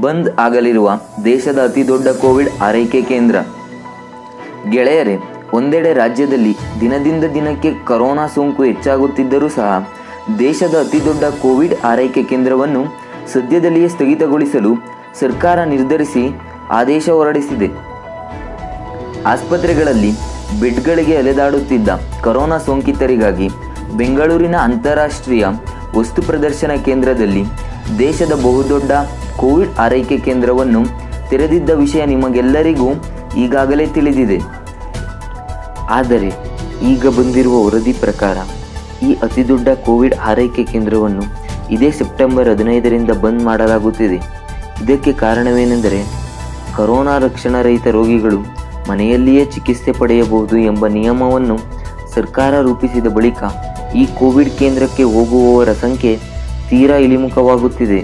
ಬಂದ್ ಆಗಲಿರುವ ದೇಶದ ಅತಿದೊಡ್ಡ ಕೋವಿಡ್ ಆರೈಕೆ ಕೇಂದ್ರ ಗೆಳೆಯರೇ ಒಂದೆಡೆ ರಾಜ್ಯದಲ್ಲಿ ದಿನದಿಂದ ದಿನಕ್ಕೆ ಕೊರೋನಾ ಸೋಂಕು ಹೆಚ್ಚಾಗುತ್ತಿದ್ದರೂ ಸಹ ದೇಶದ ಅತಿದೊಡ್ಡ ಕೋವಿಡ್ ಆರೈಕೆ ಕೇಂದ್ರವನ್ನು ಸದ್ಯದಲ್ಲಿಯೇ ಸ್ಥಗಿತಗೊಳಿಸಲು ಸರ್ಕಾರ ನಿರ್ಧರಿಸಿ ಆದೇಶ ಹೊರಡಿಸಿದೆ ಆಸ್ಪತ್ರೆಗಳಲ್ಲಿ ಬೆಡ್ಗಳಿಗೆ ಅಲೆದಾಡುತ್ತಿದ್ದ ಕೊರೋನಾ ಸೋಂಕಿತರಿಗಾಗಿ ಬೆಂಗಳೂರಿನ ಅಂತಾರಾಷ್ಟ್ರೀಯ ವಸ್ತು ಪ್ರದರ್ಶನ ಕೇಂದ್ರದಲ್ಲಿ ದೇಶದ ಬಹುದೊಡ್ಡ ಕೋವಿಡ್ ಆರೈಕೆ ಕೇಂದ್ರವನ್ನು ತೆರೆದಿದ್ದ ವಿಷಯ ನಿಮಗೆಲ್ಲರಿಗೂ ಈಗಾಗಲೇ ತಿಳಿದಿದೆ ಆದರೆ ಈಗ ಬಂದಿರುವ ವರದಿ ಪ್ರಕಾರ ಈ ಅತಿದೊಡ್ಡ ಕೋವಿಡ್ ಆರೈಕೆ ಕೇಂದ್ರವನ್ನು ಇದೇ ಸೆಪ್ಟೆಂಬರ್ ಹದಿನೈದರಿಂದ ಬಂದ್ ಮಾಡಲಾಗುತ್ತಿದೆ ಇದಕ್ಕೆ ಕಾರಣವೇನೆಂದರೆ ಕರೋನಾ ರಕ್ಷಣಾ ರಹಿತ ರೋಗಿಗಳು ಮನೆಯಲ್ಲಿಯೇ ಚಿಕಿತ್ಸೆ ಪಡೆಯಬಹುದು ಎಂಬ ನಿಯಮವನ್ನು ಸರ್ಕಾರ ರೂಪಿಸಿದ ಬಳಿಕ ಈ ಕೋವಿಡ್ ಕೇಂದ್ರಕ್ಕೆ ಹೋಗುವವರ ಸಂಖ್ಯೆ ತೀರಾ ಇಳಿಮುಖವಾಗುತ್ತಿದೆ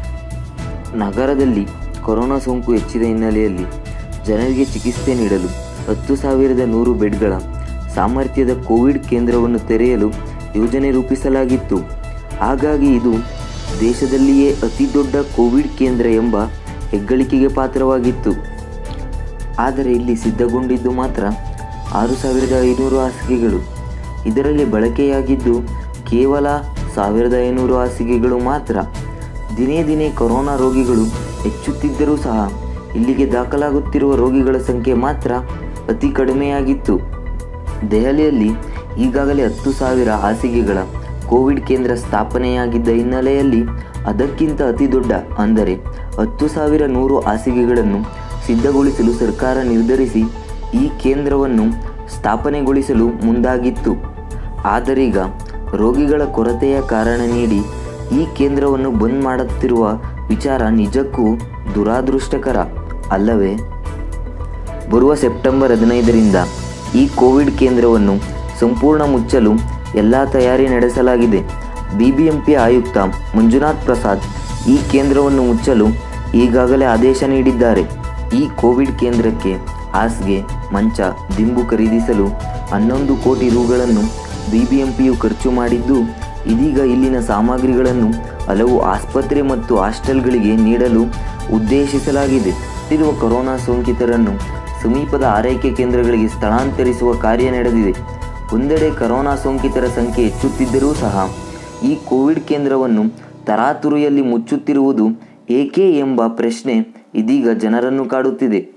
ನಗರದಲ್ಲಿ ಕೊರೋನಾ ಸೋಂಕು ಹೆಚ್ಚಿದ ಹಿನ್ನೆಲೆಯಲ್ಲಿ ಜನರಿಗೆ ಚಿಕಿತ್ಸೆ ನೀಡಲು ಹತ್ತು ಸಾವಿರದ ನೂರು ಬೆಡ್ಗಳ ಸಾಮರ್ಥ್ಯದ ಕೋವಿಡ್ ಕೇಂದ್ರವನ್ನು ತೆರೆಯಲು ಯೋಜನೆ ರೂಪಿಸಲಾಗಿತ್ತು ಹಾಗಾಗಿ ಇದು ದೇಶದಲ್ಲಿಯೇ ಅತಿ ದೊಡ್ಡ ಕೋವಿಡ್ ಕೇಂದ್ರ ಎಂಬ ಹೆಗ್ಗಳಿಕೆಗೆ ಪಾತ್ರವಾಗಿತ್ತು ಆದರೆ ಇಲ್ಲಿ ಸಿದ್ಧಗೊಂಡಿದ್ದು ಮಾತ್ರ ಆರು ಸಾವಿರದ ಐನೂರು ಹಾಸಿಗೆಗಳು ಇದರಲ್ಲಿ ಬಳಕೆಯಾಗಿದ್ದು ಕೇವಲ ಸಾವಿರದ ಐನೂರು ಹಾಸಿಗೆಗಳು ಮಾತ್ರ ದಿನೇ ದಿನೇ ಕೊರೋನಾ ರೋಗಿಗಳು ಹೆಚ್ಚುತ್ತಿದ್ದರೂ ಸಹ ಇಲ್ಲಿಗೆ ದಾಖಲಾಗುತ್ತಿರುವ ರೋಗಿಗಳ ಸಂಖ್ಯೆ ಮಾತ್ರ ಅತಿ ಕಡಿಮೆಯಾಗಿತ್ತು ದೆಹಲಿಯಲ್ಲಿ ಈಗಾಗಲೇ ಹತ್ತು ಸಾವಿರ ಹಾಸಿಗೆಗಳ ಕೋವಿಡ್ ಕೇಂದ್ರ ಸ್ಥಾಪನೆಯಾಗಿದ್ದ ಹಿನ್ನೆಲೆಯಲ್ಲಿ ಅದಕ್ಕಿಂತ ಅತಿ ದೊಡ್ಡ ಅಂದರೆ ಹತ್ತು ಸಾವಿರ ನೂರು ಹಾಸಿಗೆಗಳನ್ನು ಸಿದ್ಧಗೊಳಿಸಲು ಸರ್ಕಾರ ನಿರ್ಧರಿಸಿ ಈ ಕೇಂದ್ರವನ್ನು ಸ್ಥಾಪನೆಗೊಳಿಸಲು ಮುಂದಾಗಿತ್ತು ಆದರೀಗ ರೋಗಿಗಳ ಕೊರತೆಯ ಕಾರಣ ನೀಡಿ ಈ ಕೇಂದ್ರವನ್ನು ಬಂದ್ ಮಾಡುತ್ತಿರುವ ವಿಚಾರ ನಿಜಕ್ಕೂ ದುರಾದೃಷ್ಟಕರ ಅಲ್ಲವೇ ಬರುವ ಸೆಪ್ಟೆಂಬರ್ ಹದಿನೈದರಿಂದ ಈ ಕೋವಿಡ್ ಕೇಂದ್ರವನ್ನು ಸಂಪೂರ್ಣ ಮುಚ್ಚಲು ಎಲ್ಲ ತಯಾರಿ ನಡೆಸಲಾಗಿದೆ ಬಿಬಿಎಂಪಿ ಆಯುಕ್ತ ಮಂಜುನಾಥ್ ಪ್ರಸಾದ್ ಈ ಕೇಂದ್ರವನ್ನು ಮುಚ್ಚಲು ಈಗಾಗಲೇ ಆದೇಶ ನೀಡಿದ್ದಾರೆ ಈ ಕೋವಿಡ್ ಕೇಂದ್ರಕ್ಕೆ ಹಾಸಿಗೆ ಮಂಚ ದಿಂಬು ಖರೀದಿಸಲು ಹನ್ನೊಂದು ಕೋಟಿ ರುಗಳನ್ನು ಬಿಬಿಎಂಪಿಯು ಖರ್ಚು ಮಾಡಿದ್ದು ಇದೀಗ ಇಲ್ಲಿನ ಸಾಮಗ್ರಿಗಳನ್ನು ಹಲವು ಆಸ್ಪತ್ರೆ ಮತ್ತು ಹಾಸ್ಟೆಲ್ಗಳಿಗೆ ನೀಡಲು ಉದ್ದೇಶಿಸಲಾಗಿದೆ ಇರುವ ಕೊರೋನಾ ಸೋಂಕಿತರನ್ನು ಸಮೀಪದ ಆರೈಕೆ ಕೇಂದ್ರಗಳಿಗೆ ಸ್ಥಳಾಂತರಿಸುವ ಕಾರ್ಯ ನಡೆದಿದೆ ಒಂದೆಡೆ ಕೊರೋನಾ ಸೋಂಕಿತರ ಸಂಖ್ಯೆ ಹೆಚ್ಚುತ್ತಿದ್ದರೂ ಸಹ ಈ ಕೋವಿಡ್ ಕೇಂದ್ರವನ್ನು ತರಾತುರಿಯಲ್ಲಿ ಮುಚ್ಚುತ್ತಿರುವುದು ಏಕೆ ಎಂಬ ಪ್ರಶ್ನೆ ಇದೀಗ ಜನರನ್ನು ಕಾಡುತ್ತಿದೆ